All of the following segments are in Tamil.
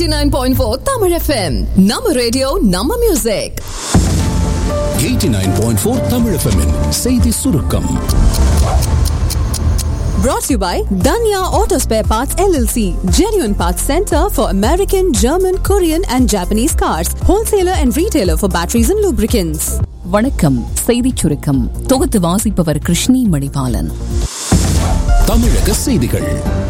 89.4 Tamil FM. நம்ம ரேடியோ நம்ம மியூசிக் 89.4 தமிழ் FM -இன் செய்தி சுருக்கம் brought to you by Danya Auto Spare Parts LLC, genuine parts center for American, German, Korean and Japanese cars, wholesaler and retailer for batteries and lubricants. வணக்கம் செய்திச் சுருக்கம் தொகுத்து வாசிப்பவர் கிருஷ்ணி மணிபாலன் தமிழக செய்திகள்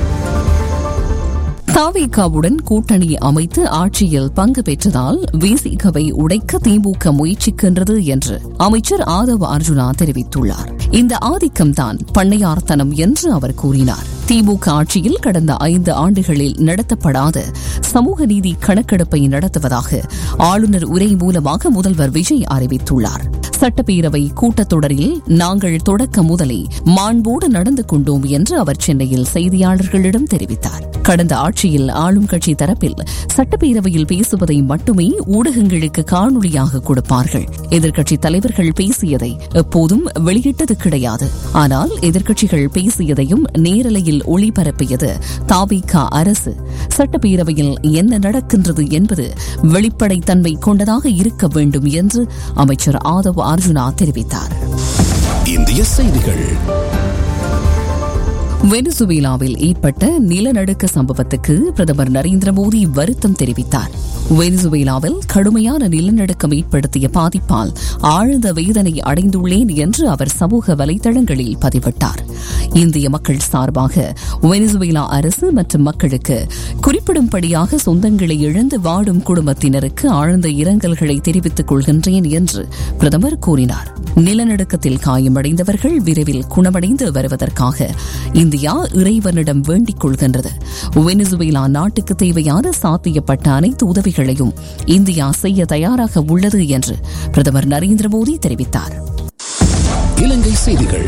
தாவேகாவுடன் கூட்டணி அமைத்து ஆட்சியில் பங்கு பெற்றதால் விசிகவை உடைக்க திமுக முயற்சிக்கின்றது என்று அமைச்சர் ஆதவ அர்ஜுனா தெரிவித்துள்ளார் இந்த ஆதிக்கம்தான் பண்ணையார்த்தனம் என்று அவர் கூறினார் திமுக ஆட்சியில் கடந்த ஐந்து ஆண்டுகளில் நடத்தப்படாத சமூக நீதி கணக்கெடுப்பை நடத்துவதாக ஆளுநர் உரை மூலமாக முதல்வர் விஜய் அறிவித்துள்ளார் சட்டப்பேரவை கூட்டத்தொடரில் நாங்கள் தொடக்க முதலே மாண்போடு நடந்து கொண்டோம் என்று அவர் சென்னையில் செய்தியாளர்களிடம் தெரிவித்தார் கடந்த ஆட்சியில் ஆளும் கட்சி தரப்பில் சட்டப்பேரவையில் பேசுவதை மட்டுமே ஊடகங்களுக்கு காணொலியாக கொடுப்பார்கள் எதிர்க்கட்சித் தலைவர்கள் பேசியதை எப்போதும் வெளியிட்டது கிடையாது ஆனால் எதிர்க்கட்சிகள் பேசியதையும் நேரலையில் ஒளிபரப்பியது தாபிகா அரசு சட்டப்பேரவையில் என்ன நடக்கின்றது என்பது வெளிப்படைத்தன்மை கொண்டதாக இருக்க வேண்டும் என்று அமைச்சர் ஆதவ் அர்ஜுனா தெரிவித்தார் இந்திய செய்திகள் வெனிசுவேலாவில் ஏற்பட்ட நிலநடுக்க சம்பவத்துக்கு பிரதமர் நரேந்திர மோடி வருத்தம் தெரிவித்தார் வெனிசுவேலாவில் கடுமையான நிலநடுக்கம் ஏற்படுத்திய பாதிப்பால் ஆழ்ந்த வேதனை அடைந்துள்ளேன் என்று அவர் சமூக வலைதளங்களில் பதிவிட்டார் இந்திய மக்கள் சார்பாக வெனிசுவேலா அரசு மற்றும் மக்களுக்கு குறிப்பிடும்படியாக சொந்தங்களை இழந்து வாடும் குடும்பத்தினருக்கு ஆழ்ந்த இரங்கல்களை தெரிவித்துக் கொள்கின்றேன் என்று பிரதமர் கூறினார் நிலநடுக்கத்தில் காயமடைந்தவர்கள் விரைவில் குணமடைந்து வருவதற்காக இந்தியா இறைவனிடம் வேண்டிக் கொள்கின்றது வெனிசுவேலா நாட்டுக்கு தேவையான சாத்தியப்பட்ட அனைத்து உதவிகளையும் இந்தியா செய்ய தயாராக உள்ளது என்று பிரதமர் நரேந்திர மோடி தெரிவித்தார் இலங்கை செய்திகள்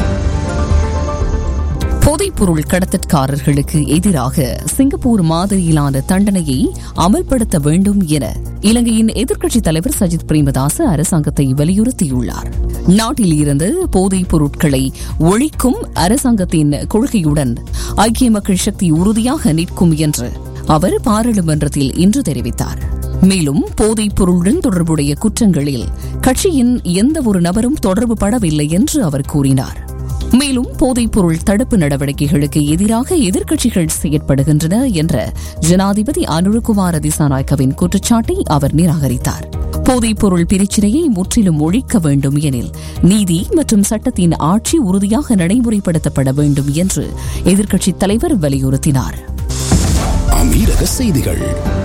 போதைப்பொருள் கடத்தற்காரர்களுக்கு எதிராக சிங்கப்பூர் மாதிரியிலான தண்டனையை அமல்படுத்த வேண்டும் என இலங்கையின் எதிர்க்கட்சித் தலைவர் சஜித் பிரேமதாச அரசாங்கத்தை வலியுறுத்தியுள்ளார் நாட்டில் இருந்து போதைப் பொருட்களை ஒழிக்கும் அரசாங்கத்தின் கொள்கையுடன் ஐக்கிய மக்கள் சக்தி உறுதியாக நிற்கும் என்று அவர் பாராளுமன்றத்தில் இன்று தெரிவித்தார் மேலும் போதைப் பொருளுடன் தொடர்புடைய குற்றங்களில் கட்சியின் எந்த ஒரு நபரும் தொடர்பு படவில்லை என்று அவர் கூறினார் மேலும் போதைப்பொருள் தடுப்பு நடவடிக்கைகளுக்கு எதிராக எதிர்க்கட்சிகள் செயற்படுகின்றன என்ற ஜனாதிபதி அனுரகுமார திசாநாயக்கவின் குற்றச்சாட்டை அவர் நிராகரித்தார் போதைப்பொருள் பிரச்சினையை முற்றிலும் ஒழிக்க வேண்டும் எனில் நீதி மற்றும் சட்டத்தின் ஆட்சி உறுதியாக நடைமுறைப்படுத்தப்பட வேண்டும் என்று எதிர்க்கட்சித் தலைவர் வலியுறுத்தினார் அமீரக செய்திகள்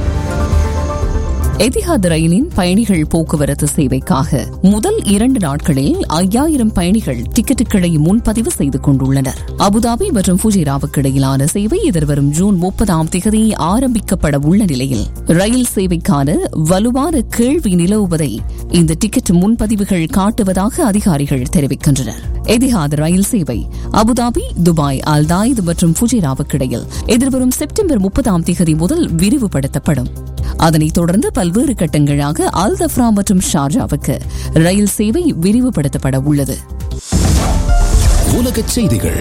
எதிஹாத் ரயிலின் பயணிகள் போக்குவரத்து சேவைக்காக முதல் இரண்டு நாட்களில் ஐயாயிரம் பயணிகள் டிக்கெட்டுகளை முன்பதிவு செய்து கொண்டுள்ளனர் அபுதாபி மற்றும் ஃபுஜிராவுக்கு இடையிலான சேவை எதிர்வரும் ஜூன் முப்பதாம் தேதி ஆரம்பிக்கப்பட உள்ள நிலையில் ரயில் சேவைக்கான வலுவான கேள்வி நிலவுவதை இந்த டிக்கெட் முன்பதிவுகள் காட்டுவதாக அதிகாரிகள் தெரிவிக்கின்றனர் எதிஹாத் ரயில் சேவை அபுதாபி துபாய் அல்தாயித் மற்றும் ஃபுஜிராவுக்கு இடையில் எதிர்வரும் செப்டம்பர் முப்பதாம் தேதி முதல் விரிவுபடுத்தப்படும் அதனைத் தொடர்ந்து பல்வேறு கட்டங்களாக அல் தஃப்ரா மற்றும் ஷார்ஜாவுக்கு ரயில் சேவை விரிவுபடுத்தப்பட உள்ளது உலகச் செய்திகள்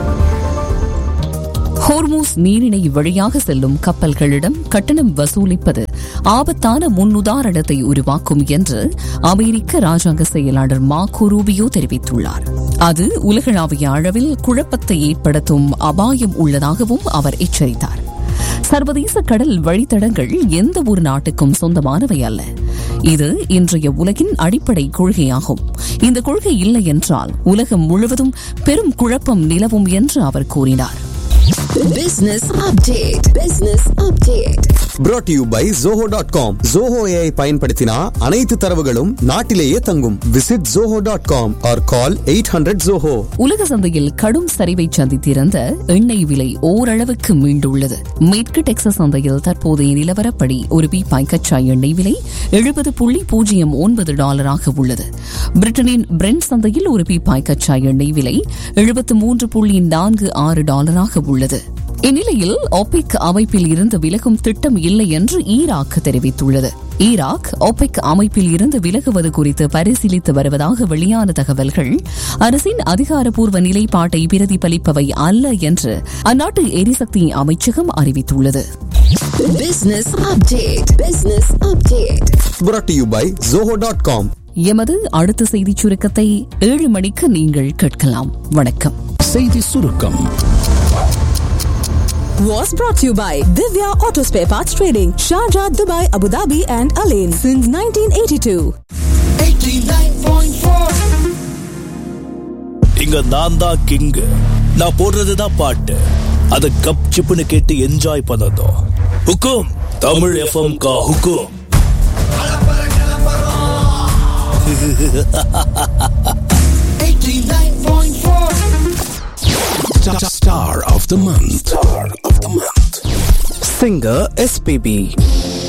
ஹோர்மூஸ் நீரிணை வழியாக செல்லும் கப்பல்களிடம் கட்டணம் வசூலிப்பது ஆபத்தான முன்னுதாரணத்தை உருவாக்கும் என்று அமெரிக்க ராஜாங்க செயலாளர் மார்கோ ரூபியோ தெரிவித்துள்ளார் அது உலகளாவிய அளவில் குழப்பத்தை ஏற்படுத்தும் அபாயம் உள்ளதாகவும் அவர் எச்சரித்தார் சர்வதேச கடல் வழித்தடங்கள் எந்த ஒரு நாட்டுக்கும் சொந்தமானவை அல்ல இது இன்றைய உலகின் அடிப்படை கொள்கையாகும் இந்த கொள்கை இல்லை என்றால் உலகம் முழுவதும் பெரும் குழப்பம் நிலவும் என்று அவர் கூறினார் Business update. Business update. brought to you by zoho.com zoho ai பயன்படுத்தினா அனைத்து தரவுகளும் நாட்டிலேயே தங்கும் visit zoho.com or call 800 zoho உலக சந்தையில் கடும் சரிவை சந்தித்திருந்த எண்ணெய் விலை ஓரளவுக்கு மீண்டுள்ளது மேற்கு டெக்சஸ் சந்தையில் தற்போதைய நிலவரப்படி ஒரு பீப்பாய் கச்சா எண்ணெய் விலை எழுபது புள்ளி பூஜ்ஜியம் ஒன்பது டாலராக உள்ளது பிரிட்டனின் பிரெண்ட் சந்தையில் ஒரு பீப்பாய் கச்சா எண்ணெய் விலை எழுபத்து மூன்று புள்ளி நான்கு ஆறு டாலராக உள்ளது இந்நிலையில் ஒபெக் அமைப்பில் இருந்து விலகும் திட்டம் இல்லை என்று ஈராக் தெரிவித்துள்ளது ஈராக் ஒபெக் அமைப்பில் இருந்து விலகுவது குறித்து பரிசீலித்து வருவதாக வெளியான தகவல்கள் அரசின் அதிகாரப்பூர்வ நிலைப்பாட்டை பிரதிபலிப்பவை அல்ல என்று அந்நாட்டு எரிசக்தி அமைச்சகம் அறிவித்துள்ளது Business update. Business update. brought to you by zoho.com எமது அடுத்த செய்திச் சுருக்கத்தை ஏழு மணிக்கு நீங்கள் கேட்கலாம் வணக்கம் செய்தி சுருக்கம் Was brought to you by Divya Auto Spare Parts Trading, Sharjah, Dubai, Abu Dhabi, and Alain since 1982. இங்க நான் தான் கிங் நான் போடுறதுதான் பாட்டு அத கப் சிப்புன்னு கேட்டு என்ஜாய் பண்ணதும் ஹுக்கும் தமிழ் எஃப்எம் கா ஹுக்கும் Star of the month. Star of the month. Singer SPB